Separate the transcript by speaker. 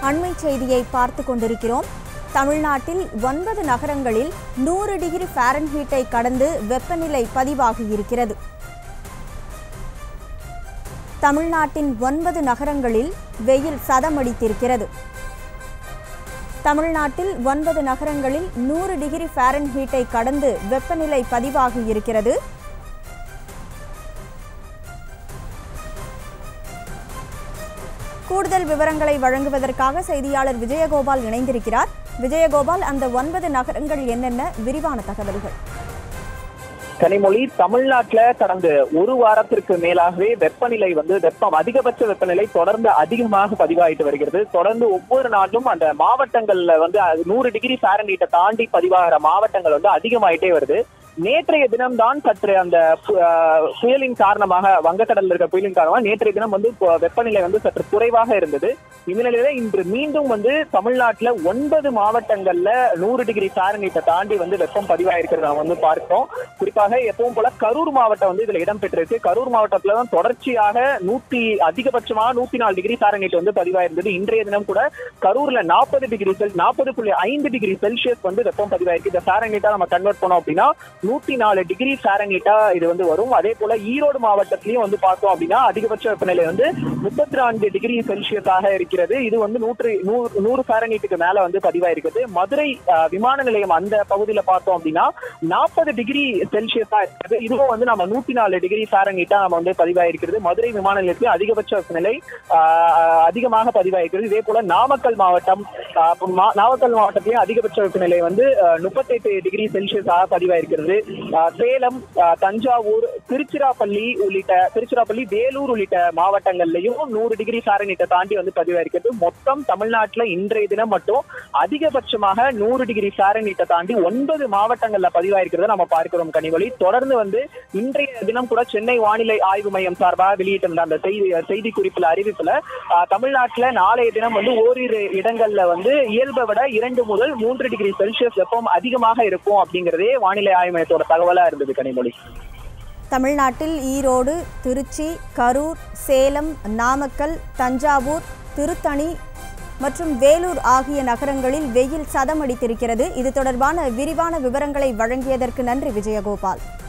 Speaker 1: அண்மை செய்தியை பார்த்து கொண்டிருக்கிறோம் தமிழ்நாட்டில் ஒன்பது நகரங்களில் நூறு டிகிரி ஃபாரன்ஹீட்டை கடந்து வெப்பநிலை பதிவாகியிருக்கிறது தமிழ்நாட்டின் ஒன்பது நகரங்களில் வெயில் சதமடித்திருக்கிறது தமிழ்நாட்டில் ஒன்பது நகரங்களில் நூறு டிகிரி ஃபாரன்ஹீட்டை கடந்து வெப்பநிலை பதிவாகியிருக்கிறது கூடுதல் விவரங்களை வழங்குவதற்காக செய்தியாளர் விஜயகோபால் இணைந்திருக்கிறார் விஜயகோபால் அந்த ஒன்பது நகரங்கள் என்னென்ன விரிவான தகவல்கள்
Speaker 2: கனிமொழி தமிழ்நாட்டுல கடந்த ஒரு வாரத்திற்கு மேலாகவே வெப்பநிலை வந்து வெப்பம் அதிகபட்ச வெப்பநிலை தொடர்ந்து அதிகமாக பதிவாயிட்டு வருகிறது தொடர்ந்து ஒவ்வொரு நாளும் அந்த மாவட்டங்கள்ல வந்து அது நூறு டிகிரி ஃபாரன்ஹீட்டை தாண்டி பதிவாகிற மாவட்டங்கள் வந்து அதிகமாயிட்டே வருது நேற்றைய தினம்தான் சற்று அந்த பு- ஆஹ் புயலின் காரணமாக வங்கக்கடல்ல இருக்க புயலின் காரணமாக நேற்றைய தினம் வந்து பு- வெப்பநிலை வந்து சற்று குறைவாக இருந்தது இந்த நிலையில இன்று மீண்டும் வந்து தமிழ்நாட்டுல ஒன்பது மாவட்டங்கள்ல நூறு டிகிரி ஃபாரன்ஹீட்டை தாண்டி வந்து வெப்பம் பதிவாயிருக்கிறத நம்ம வந்து பார்க்கிறோம் குறிப்பாக எப்பவும் போல கரூர் மாவட்டம் வந்து இதுல இடம்பெற்றிருக்கு கரூர் மாவட்டத்துல தான் தொடர்ச்சியாக நூத்தி அதிகபட்சமாக நூத்தி நாலு டிகிரி ஃபாரன்ஹீட் வந்து பதிவாயிருந்தது இன்றைய தினம் கூட கரூர்ல நாற்பது டிகிரி செல் நாற்பது புள்ளி ஐந்து டிகிரி செல்சியஸ் வந்து வெப்பம் பதிவாயிருக்கு இந்த ஃபாரன்ஹீட்டா நம்ம கன்வெர்ட் பண்ணோம் அப்படின்னா நூத்தி நாலு டிகிரி ஃபாரன்ஹீட்டா இது வந்து வரும் அதே போல ஈரோடு மாவட்டத்திலயும் வந்து பார்த்தோம் அப்படின்னா அதிகபட்ச வெப்பநிலை வந்து முப்பத்தி நான்கு டிகிரி செல்சியஸாக இருக்கிறது இது வந்து நூற்று நூறு நூறு ஃபாரன்ஹீட்டுக்கு மேல வந்து பதிவாயிருக்குது மதுரை ஆஹ், விமான நிலையம் அந்த பகுதியில பார்த்தோம் அப்படின்னா நாற்பது டிகிரி செல்சியஸா இருக்கிறது இதுவும் வந்து நம்ம நூத்தி நாலு டிகிரி ஃபாரன்ஹீட்டா நம்ம வந்து பதிவாயிருக்கிறது மதுரை விமான நிலையத்தில் அதிகபட்ச வெப்பநிலை ஆஹ், அதிகமாக பதிவாயிருக்கிறது இதே போல நாமக்கல் மாவட்டம் ஆஹ், அப்ப மா- நாமக்கல் மாவட்டத்திலேயும் அதிகபட்ச வெப்பநிலை வந்து முப்பத்தெட்டு டிகிரி செல்சியஸாக பதிவாயிருக்கிறது ஆஹ், சேலம் ஆஹ், தஞ்சாவூர் திருச்சிராப்பள்ளி உள்ளிட்ட திருச்சிராப்பள்ளி வேலூர் உள்ளிட்ட மாவட்டங்கள்லயும் நூறு டிகிரி ஃபாரன்ஹீட்டை தாண்டி வந்து பதிவாயிருக்கிறது மொத்தம் தமிழ்நாட்டுல இன்றைய தினம் மட்டும் அதிகபட்சமாக நூறு டிகிரி ஃபாரன்ஹீட்டை தாண்டி ஒன்பது மாவட்டங்கள்ல பதிவாயிருக்கிறத நம்ம பார்க்கிறோம் கனிவழி தொடர்ந்து வந்து இன்றைய தினம் கூட சென்னை வானிலை ஆய்வு மையம் சார்பாக வெளியிட்டிருந்த அந்த செய்தி செய்தி குறிப்புல அறிவிப்புல ஆஹ், தமிழ்நாட்டுல நாளைய தினம் வந்து ஓரிரு இடங்கள்ல வந்து இயல்பை விட இரண்டு முதல் மூன்று டிகிரி செல்சியஸ் வெப்பம் அதிகமாக இருக்கும் அப்படிங்கறதே வானிலை ஆய்வு மையத்தோட தகவலா இருந்தது கனிமொழி
Speaker 1: தமிழ்நாட்டில் ஈரோடு திருச்சி கரூர் சேலம் நாமக்கல் தஞ்சாவூர் திருத்தணி மற்றும் வேலூர் ஆகிய நகரங்களில் வெயில் சதமடித்திருக்கிறது இது தொடர்பான விரிவான விவரங்களை வழங்கியதற்கு நன்றி விஜயகோபால்